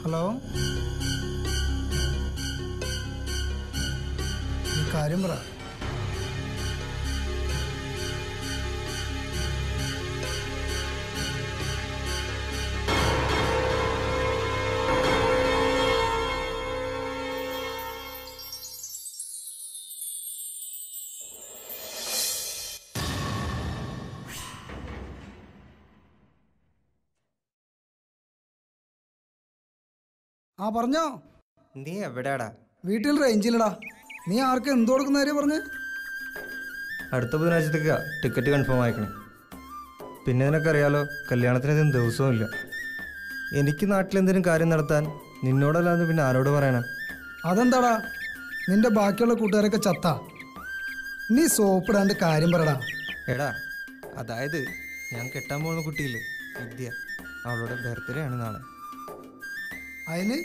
Hello നീ കാര്യം പറ ആ പറഞ്ഞോ നീ എവിടെയാടാ വീട്ടിൽ റേഞ്ചില്ലടാ നീ ആർക്ക് എന്ത് കൊടുക്കുന്ന കാര്യം പറഞ്ഞ് അടുത്ത ബുധനാഴ്ചത്തേക്ക് ടിക്കറ്റ് കൺഫേം ആയിക്കണേ പിന്നെ നിനക്കറിയാലോ കല്യാണത്തിനധികം ദിവസവും ഇല്ല എനിക്ക് നാട്ടിൽ എന്തെങ്കിലും കാര്യം നടത്താൻ നിന്നോടല്ലാതെ പിന്നെ ആരോട് പറയണേ അതെന്താടാ നിന്റെ ബാക്കിയുള്ള കൂട്ടുകാരൊക്കെ ചത്ത നീ സോപ്പിടാണ്ട് കാര്യം പറടാ എടാ അതായത് ഞാൻ കെട്ടാൻ പോകുന്ന കുട്ടിയില്ലേ വിദ്യ അവളുടെ ബർത്ത്ഡേ ആണ് നാളെ അതിന്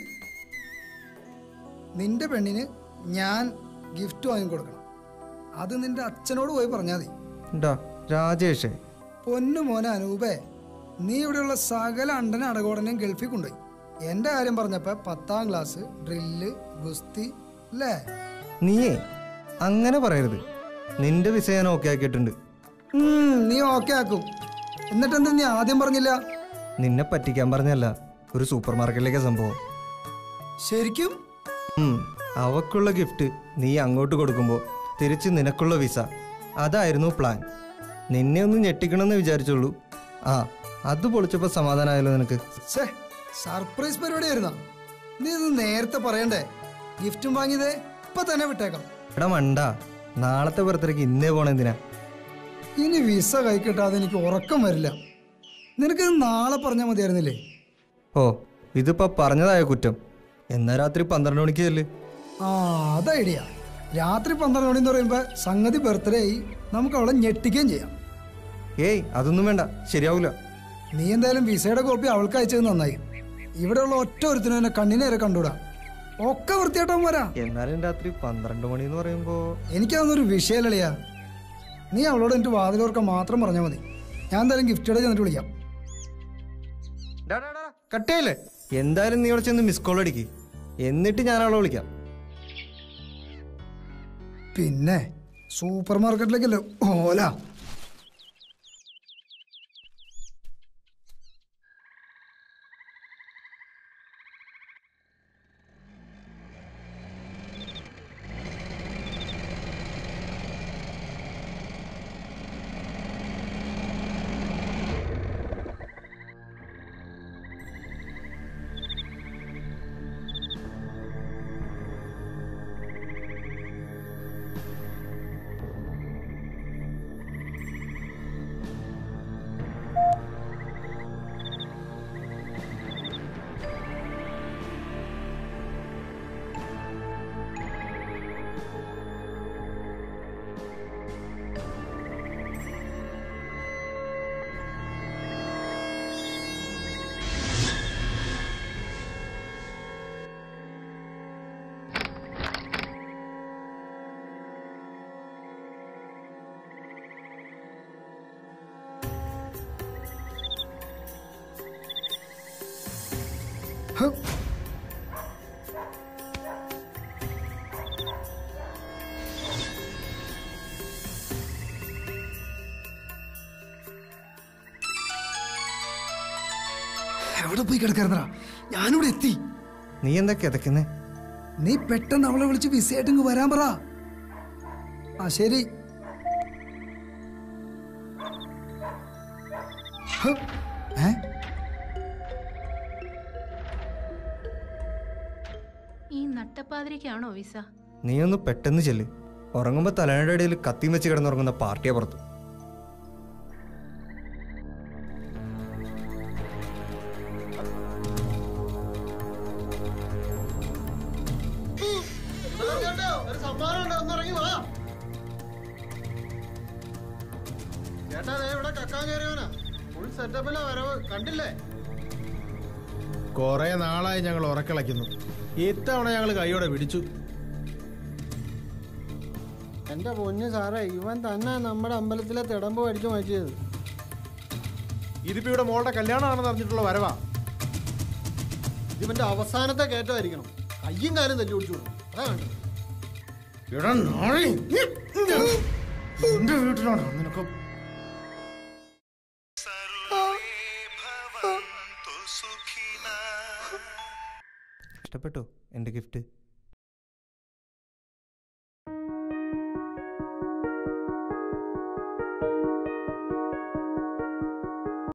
നിന്റെ പെണ്ണിന് ഞാൻ ഗിഫ്റ്റ് വാങ്ങിക്കൊടുക്കണം അത് നിന്റെ അച്ഛനോട് പോയി പറഞ്ഞാൽ മതി ഉണ്ടാ രാജേഷേ പൊന്നു മോനെ അനൂപേ നീ ഇവിടെയുള്ള സകല അണ്ടനെ അടകോടനെയും ഗൾഫിൽ കൊണ്ടുപോയി എൻ്റെ കാര്യം പറഞ്ഞപ്പോൾ പത്താം ക്ലാസ് ഡ്രില്ല് ഗുസ്തി അല്ലേ നീയേ അങ്ങനെ പറയരുത് നിന്റെ വിസ ഞാൻ ഓക്കെ ആക്കിയിട്ടുണ്ട് ഉം, നീ ഓക്കെ ആക്കും എന്നിട്ടെന്താ നീ ആദ്യം പറഞ്ഞില്ല നിന്നെ പറ്റിക്കാൻ പറഞ്ഞല്ല ഒരു സൂപ്പർ മാർക്കറ്റിലേക്ക് സംഭവം ശരിക്കും ഉം, അവക്കുള്ള ഗിഫ്റ്റ് നീ അങ്ങോട്ട് കൊടുക്കുമ്പോൾ തിരിച്ച് നിനക്കുള്ള വിസ അതായിരുന്നു പ്ലാൻ നിന്നെ ഒന്ന് ഞെട്ടിക്കണമെന്ന് വിചാരിച്ചുള്ളൂ ആ അത് പൊളിച്ചപ്പോൾ സമാധാനമായല്ലോ നിനക്ക് ഛേ സർപ്രൈസ് പരിപാടിയായിരുന്നോ നീ ഇത് നേരത്തെ പറയണ്ടേ ഗിഫ്റ്റും വാങ്ങിയതേ ഇപ്പൊ തന്നെ വിട്ടേക്കാം എടാ മണ്ട നാളത്തെ ബർത്ത്ഡേക്ക് ഇന്നേ പോണ എന്തിനാ ഇനി വിസ കൈ കിട്ടാതെ എനിക്ക് ഉറക്കം വരില്ല നിനക്കിത് നാളെ പറഞ്ഞാൽ മതിയായിരുന്നില്ലേ ഓ ഇതിപ്പോ പറഞ്ഞതായ കുറ്റം എന്നാ രാത്രി പന്ത്രണ്ട് മണിക്ക് ചെല്ല് ആ അത് ഐഡിയ രാത്രി പന്ത്രണ്ട് മണി എന്ന് പറയുമ്പോൾ സംഗതി ബർത്ത്ഡേ ആയി നമുക്ക് അവളെ ഞെട്ടിക്കുകയും ചെയ്യാം ഏയ് അതൊന്നും വേണ്ട ശരിയാവൂല നീ എന്തായാലും വിസയുടെ കോപ്പി അവൾക്ക് അയച്ചത് നന്നായി ഇവിടെയുള്ള ഒറ്റ ഒരുത്തിനും എന്നെ കണ്ണിനേരെ കണ്ടുകൂടാ ഒക്കെ വൃത്തിയായിട്ടാൻ വരാ എന്നാലും രാത്രി പന്ത്രണ്ട് മണി എന്ന് പറയുമ്പോ എനിക്കതൊന്നൊരു വിഷയമല്ലളിയാ നീ അവളോട് എനിക്ക് വാതിലോർക്കം മാത്രം പറഞ്ഞാൽ മതി ഞാൻ എന്തായാലും ഗിഫ്റ്റോടെ ചെന്നിട്ട് വിളിക്കാം കട്ടയല്ലേ എന്തായാലും നീ അവിടെ ചെന്ന് മിസ് കോൾ അടിക്ക് എന്നിട്ട് ഞാൻ അവളെ വിളിക്കാം പിന്നെ സൂപ്പർ മാർക്കറ്റിലേക്കല്ലോ ഓല ഹ്. എവിടെ പോയി കിടക്കായിരുന്നടാ ഞാനിവിടെ എത്തി നീ എന്താ കിതക്കുന്നേ നീ പെട്ടെന്ന് അവളെ വിളിച്ച് ബിസിയായിട്ട് ഇങ്ങ് വരാൻ പറ ആ ശരി ഹ്. ഏ ഈ നട്ടപ്പാതിരിക്കാണോ വിസ നീ ഒന്ന് പെട്ടെന്ന് ചെല്ല് ഉറങ്ങുമ്പോ തലയുടെ ഇടയിൽ കത്തിയും വെച്ച് കിടന്നുറങ്ങുന്ന പാർട്ടിയെ പുറത്ത് ഒരു സമ്മാനം ഉണ്ട് ഒന്നിറങ്ങി വാ ചേട്ടാ ദേ ഇവിടെ കക്കാൻ കയറിയവനാ ഫുൾ സെറ്റപ്പിലാ വരവ് കണ്ടില്ലേ കുറെ നാളായി ഞങ്ങൾ ഉറക്കളയ്ക്കുന്നു ഇത്തവണ ഞങ്ങൾ കൈയോടെ പിടിച്ചു എന്റെ പൊന്നു സാറേ ഇവൻ തന്നെ നമ്മുടെ അമ്പലത്തിലെ തിടമ്പ് അടിച്ചു മാറ്റിയത് ഇതിപ്പോ ഇവിടെ മോളുടെ കല്യാണമാണെന്ന് അറിഞ്ഞിട്ടുള്ള വരവാ ഇതിവന്റെ അവസാനത്തെ കയറ്റമായിരിക്കണം കയ്യും കാലും തല്ലി ഓടിച്ചു കൊടുക്കും അതാ വേണ്ടത് എടാ നാളെ എന്റെ വീട്ടിലാണ് നിനക്ക് ഇഷ്ടപ്പെട്ടോ എൻ്റെ ഗിഫ്റ്റ്